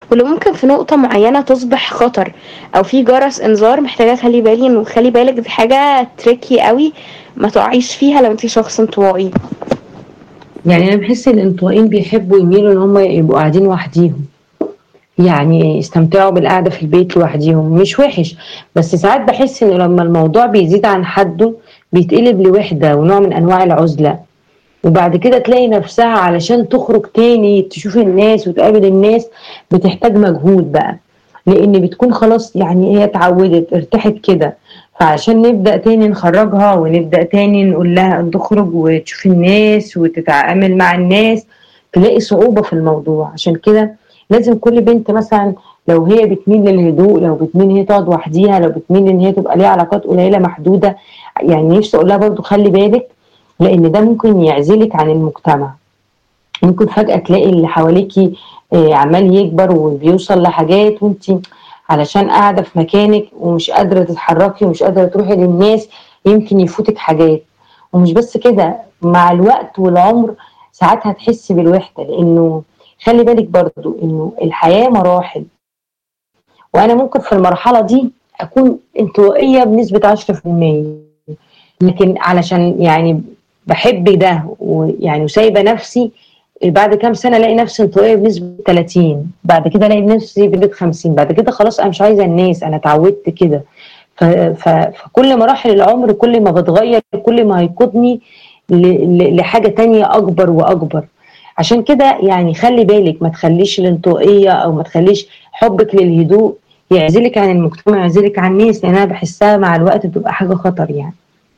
واللي ممكن في نقطة معينة تصبح خطر أو في جرس إنذار محتاجة أخلي بالي إنه خلي بالك دي حاجة تريكي قوي ما تقعيش فيها لو انتي شخص انطوائي يعني انا بحس الانطوائيين بيحبوا يميلوا ان هم يبقوا قاعدين لوحديهم يعني يستمتعوا بالقعده في البيت لوحديهم مش وحش بس ساعات بحس انه لما الموضوع بيزيد عن حده بيتقلب لوحده ونوع من انواع العزله وبعد كده تلاقي نفسها علشان تخرج تاني تشوف الناس وتقابل الناس بتحتاج مجهود بقى لان بتكون خلاص يعني هي اتعودت ارتاحت كده فعشان نبدا تاني نخرجها ونبدا تاني نقول لها ان تخرج وتشوف الناس وتتعامل مع الناس تلاقي صعوبه في الموضوع عشان كده لازم كل بنت مثلا لو هي بتميل للهدوء لو بتميل ان هي تقعد وحديها لو بتميل ان هي تبقى ليها علاقات قليله محدوده يعني نفسي اقول لها برضو خلي بالك لان ده ممكن يعزلك عن المجتمع ممكن فجاه تلاقي اللي حواليكي آه، عمال يكبر وبيوصل لحاجات وانت علشان قاعده في مكانك ومش قادره تتحركي ومش قادره تروحي للناس يمكن يفوتك حاجات ومش بس كده مع الوقت والعمر ساعات هتحسي بالوحده لانه خلي بالك برضو انه الحياه مراحل وانا ممكن في المرحله دي اكون انطوائيه بنسبه 10% لكن علشان يعني بحب ده ويعني وسايبه نفسي بعد كام سنه الاقي نفسي انطوائيه بنسبه 30 بعد كده الاقي نفسي بنسبه 50 بعد كده خلاص انا مش عايزه الناس انا اتعودت كده ف- ف- فكل مراحل العمر كل ما بتغير كل ما هيقودني ل- ل- لحاجه تانية اكبر واكبر عشان كده يعني خلي بالك ما تخليش الانطوائيه او ما تخليش حبك للهدوء يعزلك عن المجتمع يعزلك عن الناس لان انا بحسها مع الوقت بتبقى حاجه خطر يعني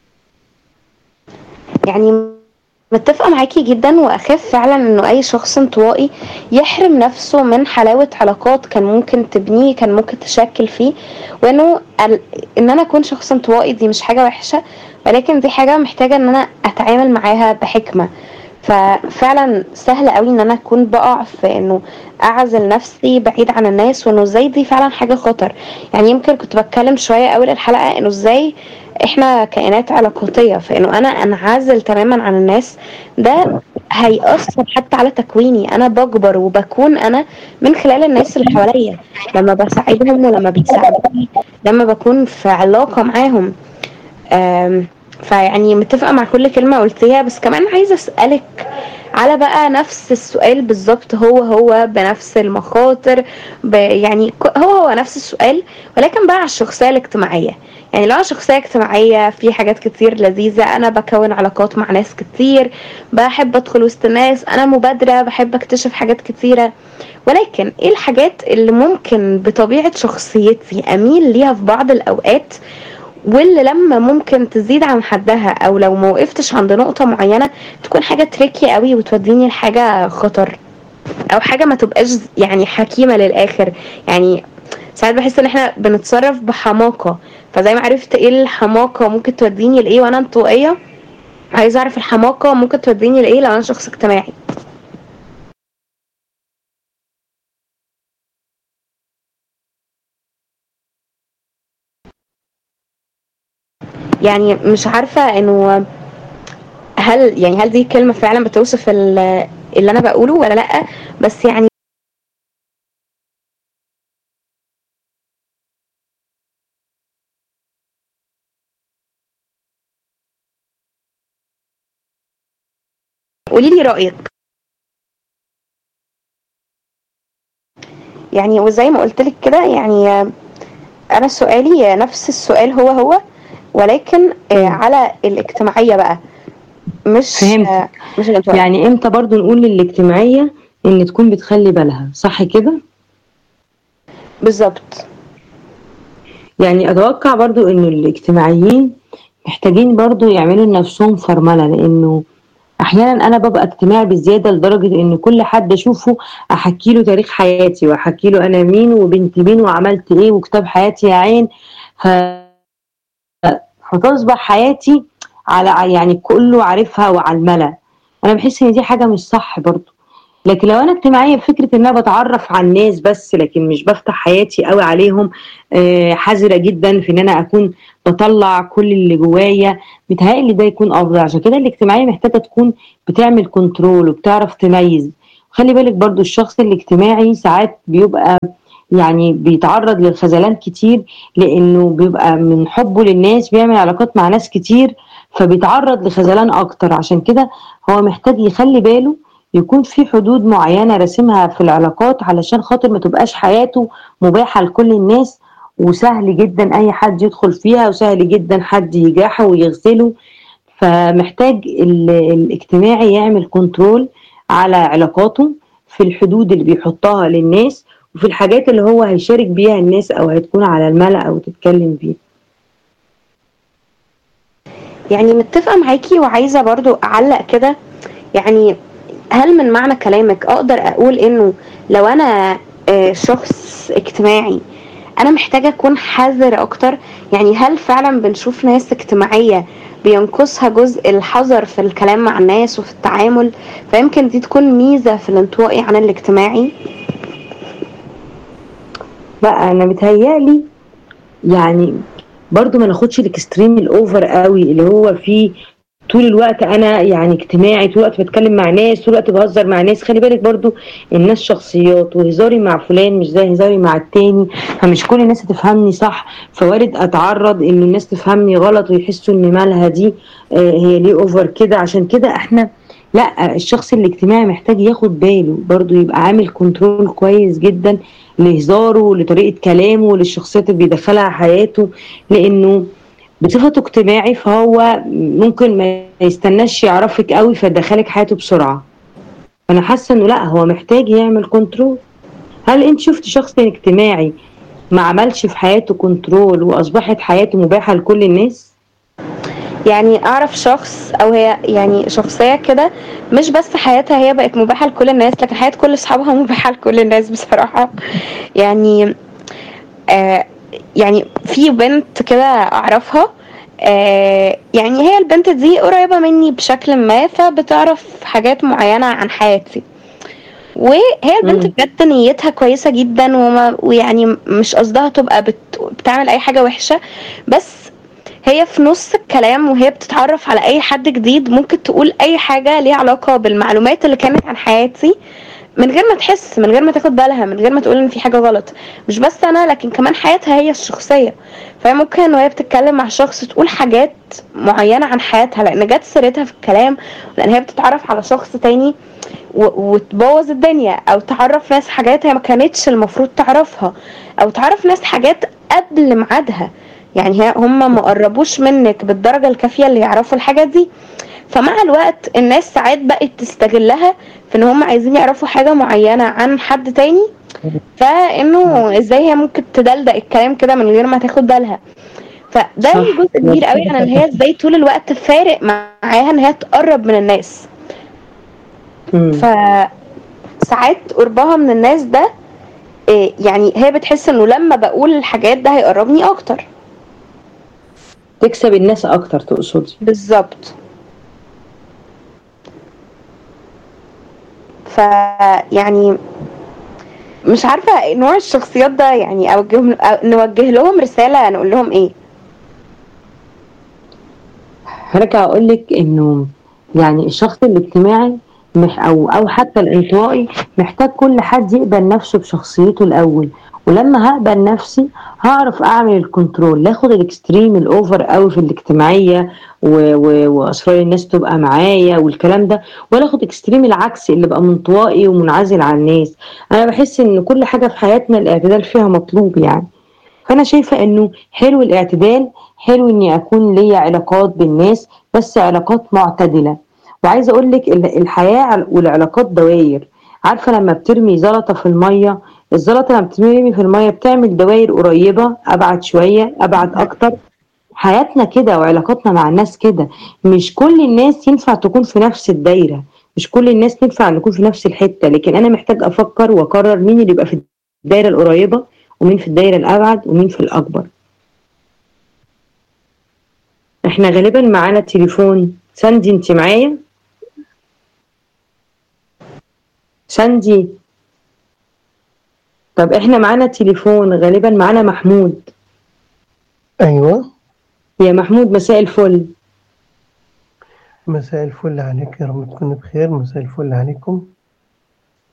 يعني متفقة معاكي جدا وأخاف فعلا إنه أي شخص انطوائي يحرم نفسه من حلاوة علاقات كان ممكن تبنيه كان ممكن تشكل فيه وإنه ال- إن أنا أكون شخص انطوائي دي مش حاجة وحشة ولكن دي حاجة محتاجة إن أنا أتعامل معاها بحكمة ففعلا سهل قوي ان انا اكون بقع في انه اعزل نفسي بعيد عن الناس وانه ازاي دي فعلا حاجه خطر يعني يمكن كنت بتكلم شويه اول الحلقه انه ازاي احنا كائنات علاقاتيه فانه انا انعزل تماما عن الناس ده هيأثر حتى على تكويني انا بكبر وبكون انا من خلال الناس اللي حواليا لما بساعدهم ولما بيساعدوني لما بكون في علاقه معاهم أم، فيعني متفقة مع كل كلمة قلتيها بس كمان عايزة أسألك على بقى نفس السؤال بالظبط هو هو بنفس المخاطر ب يعني ك- هو هو نفس السؤال ولكن بقى على الشخصية الاجتماعية يعني لو أنا شخصية اجتماعية في حاجات كتير لذيذة أنا بكون علاقات مع ناس كتير بحب أدخل وسط الناس أنا مبادرة بحب أكتشف حاجات كتيرة ولكن ايه الحاجات اللي ممكن بطبيعة شخصيتي أميل ليها في بعض الأوقات واللي لما ممكن تزيد عن حدها او لو ما وقفتش عند نقطة معينة تكون حاجة تريكي قوي وتوديني لحاجة خطر او حاجة ما تبقاش يعني حكيمة للاخر يعني ساعات بحس ان احنا بنتصرف بحماقة فزي ما عرفت ايه الحماقة ممكن توديني لايه وانا انطوائية عايزة اعرف الحماقة ممكن توديني لايه لو انا شخص اجتماعي يعني مش عارفة انه هل يعني هل دي كلمة فعلا بتوصف ال- اللي انا بقوله ولا لأ بس يعني قولي لي رأيك يعني وزي ما قلت لك كده يعني انا سؤالي نفس السؤال هو هو ولكن آه، مم. على الاجتماعية بقى مش فهمت. آه، مش الانطوائية يعني امتى برضو نقول للاجتماعيه ان تكون بتخلي بالها صح كده بالظبط يعني اتوقع برضو انه الاجتماعيين محتاجين برضو يعملوا لنفسهم فرمله لانه احيانا انا ببقى اجتماعي بزياده لدرجه ان كل حد اشوفه احكي له تاريخ حياتي واحكي له انا مين وبنت مين وعملت ايه وكتاب حياتي يا عين ف... فتصبح حياتي على يعني كله عارفها وعلى الملا انا بحس ان دي حاجه مش صح برضو لكن لو انا اجتماعيه بفكره ان انا بتعرف على الناس بس لكن مش بفتح حياتي قوي عليهم آه، حذره جدا في ان انا اكون بطلع كل اللي جوايا بيتهيألي ده يكون افضل عشان كده الاجتماعيه محتاجه تكون بتعمل كنترول وبتعرف تميز خلي بالك برضو الشخص الاجتماعي ساعات بيبقى يعني بيتعرض للخذلان كتير لانه بيبقى من حبه للناس بيعمل علاقات مع ناس كتير فبيتعرض لخذلان اكتر عشان كده هو محتاج يخلي باله يكون في حدود معينه راسمها في العلاقات علشان خاطر ما تبقاش حياته مباحه لكل الناس وسهل جدا اي حد يدخل فيها وسهل جدا حد يجاحه ويغسله فمحتاج الاجتماعي يعمل كنترول على علاقاته في الحدود اللي بيحطها للناس وفي الحاجات اللي هو هيشارك بيها الناس او هتكون على الملأ او تتكلم بيها يعني متفقة معاكي وعايزة برضو أعلق كده يعني هل من معنى كلامك أقدر أقول إنه لو أنا شخص اجتماعي أنا محتاجة أكون حذر أكتر يعني هل فعلا بنشوف ناس اجتماعية بينقصها جزء الحذر في الكلام مع الناس وفي التعامل فيمكن دي تكون ميزة في الانطوائي عن الاجتماعي بقى انا متهيألي يعني برضو ما ناخدش الاكستريم الاوفر قوي اللي هو فيه طول الوقت انا يعني اجتماعي طول الوقت بتكلم مع ناس طول الوقت بهزر مع ناس خلي بالك برضو الناس شخصيات وهزاري مع فلان مش زي هزاري مع التاني فمش كل الناس هتفهمني صح فوارد اتعرض ان الناس تفهمني غلط ويحسوا ان مالها دي آه هي ليه اوفر كده عشان كده احنا لا الشخص الاجتماعي محتاج ياخد باله برضو يبقى عامل كنترول كويس جدا لهزاره لطريقه كلامه للشخصيات اللي بيدخلها حياته لانه بصفته اجتماعي فهو ممكن ما يستناش يعرفك قوي فيدخلك حياته بسرعه انا حاسه انه لا هو محتاج يعمل كنترول هل انت شفت شخص اجتماعي ما عملش في حياته كنترول واصبحت حياته مباحه لكل الناس يعني اعرف شخص او هي يعني شخصيه كده مش بس حياتها هي بقت مباحه لكل الناس لكن حياه كل اصحابها مباحه لكل الناس بصراحه يعني آه يعني في بنت كده اعرفها آه يعني هي البنت دي قريبه مني بشكل ما فبتعرف حاجات معينه عن حياتي وهي البنت بجد نيتها كويسه جدا وما ويعني مش قصدها تبقى بت بتعمل اي حاجه وحشه بس هي في نص الكلام وهي بتتعرف على اي حد جديد ممكن تقول اي حاجه ليها علاقه بالمعلومات اللي كانت عن حياتي من غير ما تحس من غير ما تاخد بالها من غير ما تقول ان في حاجه غلط مش بس انا لكن كمان حياتها هي الشخصيه فهي ممكن وهي بتتكلم مع شخص تقول حاجات معينه عن حياتها لان جت سيرتها في الكلام لان هي بتتعرف على شخص تاني وتبوظ الدنيا او تعرف ناس حاجات هي ما كانتش المفروض تعرفها او تعرف ناس حاجات قبل ميعادها يعني هي هم ما قربوش منك بالدرجه الكافيه اللي يعرفوا الحاجه دي فمع الوقت الناس ساعات بقت تستغلها في ان هم عايزين يعرفوا حاجه معينه عن حد تاني فانه ازاي هي ممكن تدلدق الكلام كده من غير ما تاخد بالها فده جزء كبير قوي عن ان هي ازاي طول الوقت فارق معاها ان هي تقرب من الناس ف ساعات قربها من الناس ده يعني هي بتحس انه لما بقول الحاجات ده هيقربني اكتر تكسب الناس اكتر تقصدي بالظبط فيعني مش عارفه نوع الشخصيات ده يعني اوجه نوجه لهم رساله نقول لهم ايه هرجع اقول لك انه يعني الشخص الاجتماعي مح او او حتى الانطوائي محتاج كل حد يقبل نفسه بشخصيته الاول ولما هقبل نفسي هعرف اعمل الكنترول لا اخد الاكستريم الاوفر قوي في الاجتماعيه و... و... واصرار الناس تبقى معايا والكلام ده ولا اخد اكستريم العكس اللي بقى منطوائي ومنعزل عن الناس انا بحس ان كل حاجه في حياتنا الاعتدال فيها مطلوب يعني فانا شايفه انه حلو الاعتدال حلو اني اكون ليا علاقات بالناس بس علاقات معتدله وعايزه اقول لك الحياه والعلاقات دواير عارفه لما بترمي زلطه في الميه الزلطه لما بترمي في الميه بتعمل دوائر قريبه ابعد شويه ابعد اكتر حياتنا كده وعلاقاتنا مع الناس كده مش كل الناس ينفع تكون في نفس الدايره مش كل الناس ينفع نكون في نفس الحته لكن انا محتاج افكر واقرر مين اللي يبقى في الدايره القريبه ومين في الدايره الابعد ومين في الاكبر احنا غالبا معانا تليفون ساندي انت معايا ساندي طب احنا معانا تليفون غالبا معانا محمود ايوه يا محمود مساء الفل مساء الفل عليك يا رب تكون بخير مساء الفل عليكم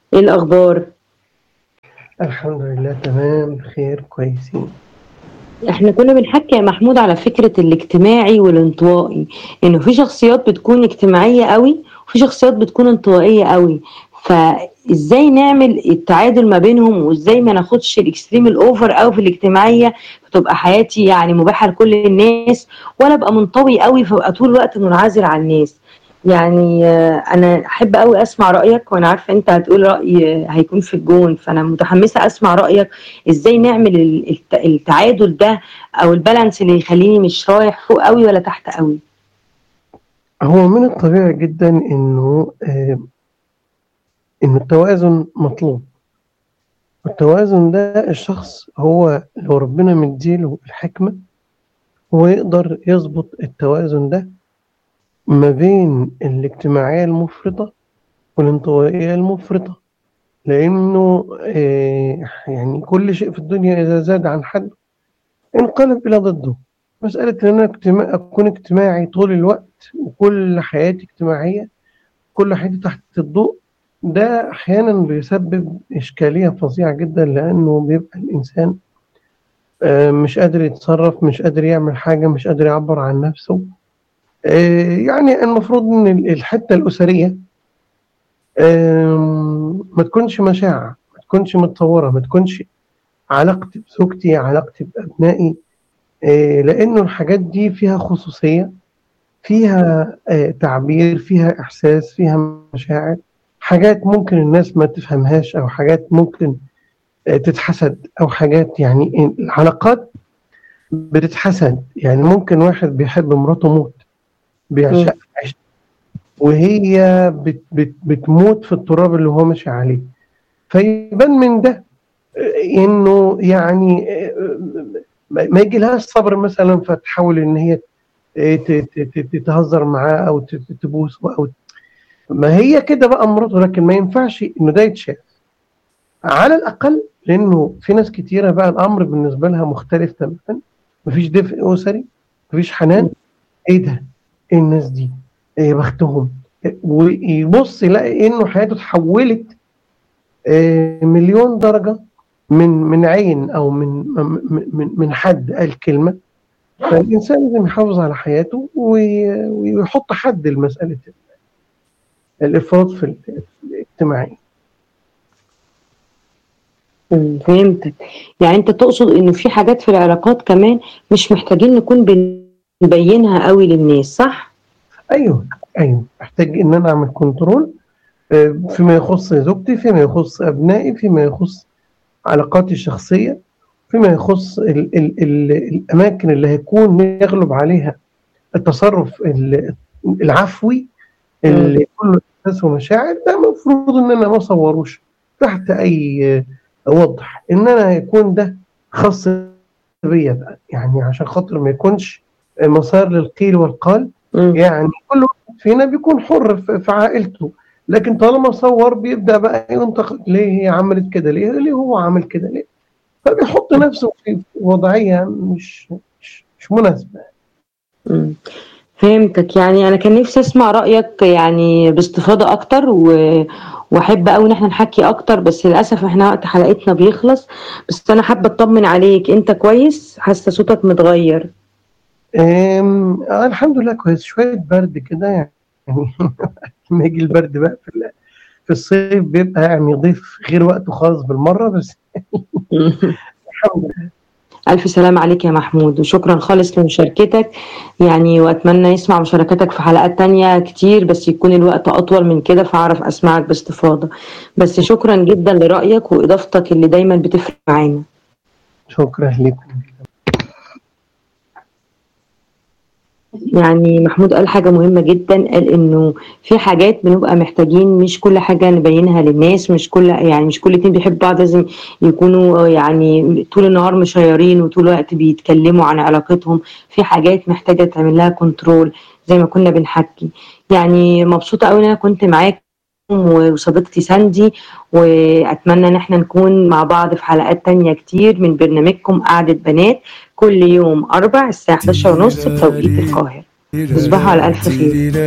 ايه الاخبار الحمد لله تمام بخير كويسين احنا كنا بنحكي يا محمود على فكرة الاجتماعي والانطوائي انه في شخصيات بتكون اجتماعية قوي وفي شخصيات بتكون انطوائية قوي فازاي نعمل التعادل ما بينهم وازاي ما ناخدش الاكستريم الاوفر قوي في الاجتماعية فتبقى حياتي يعني مباحة لكل الناس ولا ابقى منطوي قوي فابقى طول الوقت منعزل عن الناس يعني آه، انا احب قوي اسمع رايك وانا عارفه انت هتقول راي هيكون في الجون فانا متحمسه اسمع رايك ازاي نعمل ال- الت- التعادل ده او البالانس اللي يخليني مش رايح فوق قوي ولا تحت قوي هو من الطبيعي جدا انه آه انه التوازن مطلوب التوازن ده الشخص هو لو ربنا مديله الحكمة هو يقدر يظبط التوازن ده ما بين الاجتماعية المفرطة والانطوائية المفرطة لأنه آه يعني كل شيء في الدنيا إذا زاد عن حد انقلب إلى ضده مسألة إن أنا اجتماع أكون اجتماعي طول الوقت وكل حياتي اجتماعية كل حياتي تحت الضوء ده أحيانا بيسبب إشكالية فظيعة جدا لأنه بيبقى الإنسان آه، مش قادر يتصرف مش قادر يعمل حاجة مش قادر يعبر عن نفسه آه، يعني المفروض إن ال- الحتة الأسرية آم، ما تكونش مشاعة ما تكونش متطورة ما تكونش علاقتي بزوجتي علاقتي بأبنائي آه، لأنه الحاجات دي فيها خصوصية فيها آه، تعبير فيها إحساس فيها مشاعر حاجات ممكن الناس ما تفهمهاش أو حاجات ممكن آه، تتحسد أو حاجات يعني العلاقات بتتحسد يعني ممكن واحد بيحب مراته موت بيعشق عشق وهي بت بت بتموت في التراب اللي هو ماشي عليه فيبان من ده آه، انه يعني آه، ما ما يجيلهاش صبر مثلا فتحاول ان هي آه، ت- ت- ت- تتهزر معاه او ت- ت- تبوسه او ما هي كده بقى مراته لكن ما ينفعش انه ده يتشاف على الاقل لانه في ناس كتيره بقى الامر بالنسبه لها مختلف تماما مفيش دفء اسري مفيش حنان ايه ده ايه الناس دي ايه بختهم ويبص يلاقي انه حياته اتحولت آه، مليون درجه من من عين او من من من- من حد قال كلمه فالانسان لازم يحافظ على حياته وي- ويحط حد لمساله الافراط في ال- في الاجتماعي مم، فهمتك يعني انت تقصد انه في حاجات في العلاقات كمان مش محتاجين نكون بنبينها قوي للناس صح ايوه ايوه محتاج ان انا اعمل كنترول آه، فيما يخص زوجتي فيما يخص ابنائي فيما يخص علاقاتي الشخصيه فيما يخص ال ال ال الاماكن اللي هيكون يغلب عليها التصرف ال- العفوي اللي كله احساس ومشاعر ده المفروض ان انا ما اصوروش تحت اي آه، وضع ان انا يكون ده خاص بيا بقى يعني عشان خاطر ما يكونش مسار للقيل والقال مم. يعني كل واحد فينا بيكون حر في في عائلته لكن طالما صور بيبدا بقى ينتقد ليه هي عملت كده ليه ليه هو عمل كده ليه فبيحط نفسه في وضعيه مش مش, مش مناسبه مم. فهمتك يعني انا كان نفسي اسمع رايك يعني باستفاضه اكتر و... واحب قوي ان احنا نحكي اكتر بس للاسف احنا وقت حلقتنا بيخلص بس انا حابه اطمن عليك انت كويس حاسه صوتك متغير أم، آه الحمد لله كويس شويه برد كده يعني لما يجي البرد بقى في ال- في الصيف بيبقى يعني ضيف غير وقته خالص بالمره بس الحمد لله ألف سلام عليك يا محمود وشكرا خالص لمشاركتك يعني وأتمنى يسمع مشاركتك في حلقات تانية كتير بس يكون الوقت أطول من كده فأعرف أسمعك باستفاضة بس شكرا جدا لرأيك وإضافتك اللي دايما بتفرق معانا شكرا لكم يعني محمود قال حاجة مهمة جدا قال إنه في حاجات بنبقى محتاجين مش كل حاجة نبينها للناس مش كل يعني مش كل اتنين بيحبوا بعض لازم يكونوا يعني طول النهار مشيرين وطول الوقت بيتكلموا عن علاقتهم في حاجات محتاجة تعمل لها كنترول زي ما كنا بنحكي يعني مبسوطة قوي إن أنا كنت معاك وصديقتي ساندي واتمنى ان احنا نكون مع بعض في حلقات تانية كتير من برنامجكم قعدة بنات كل يوم اربع الساعة 11 ونص بتوقيت القاهرة تصبحوا على الف خير